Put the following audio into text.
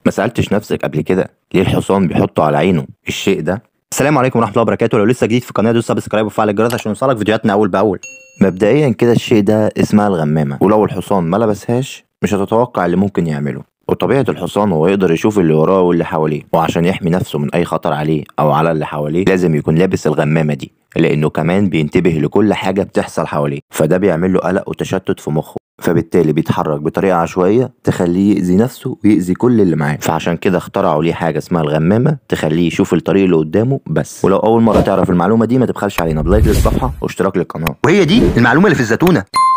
ما سالتش نفسك قبل كده ليه الحصان بيحطه على عينه الشيء ده السلام عليكم ورحمه الله وبركاته لو لسه جديد في القناه دوس سبسكرايب وفعل الجرس عشان يوصلك فيديوهاتنا اول باول مبدئيا كده الشيء ده اسمها الغمامه ولو الحصان ما لبسهاش مش هتتوقع اللي ممكن يعمله وطبيعة الحصان هو يقدر يشوف اللي وراه واللي حواليه وعشان يحمي نفسه من أي خطر عليه أو على اللي حواليه لازم يكون لابس الغمامة دي لأنه كمان بينتبه لكل حاجة بتحصل حواليه فده بيعمل له قلق وتشتت في مخه فبالتالي بيتحرك بطريقة عشوائية تخليه يأذي نفسه ويأذي كل اللي معاه فعشان كده اخترعوا ليه حاجة اسمها الغمامة تخليه يشوف الطريق اللي قدامه بس ولو أول مرة تعرف المعلومة دي ما تبخلش علينا بلايك للصفحة واشتراك للقناة وهي دي المعلومة اللي في الزتونة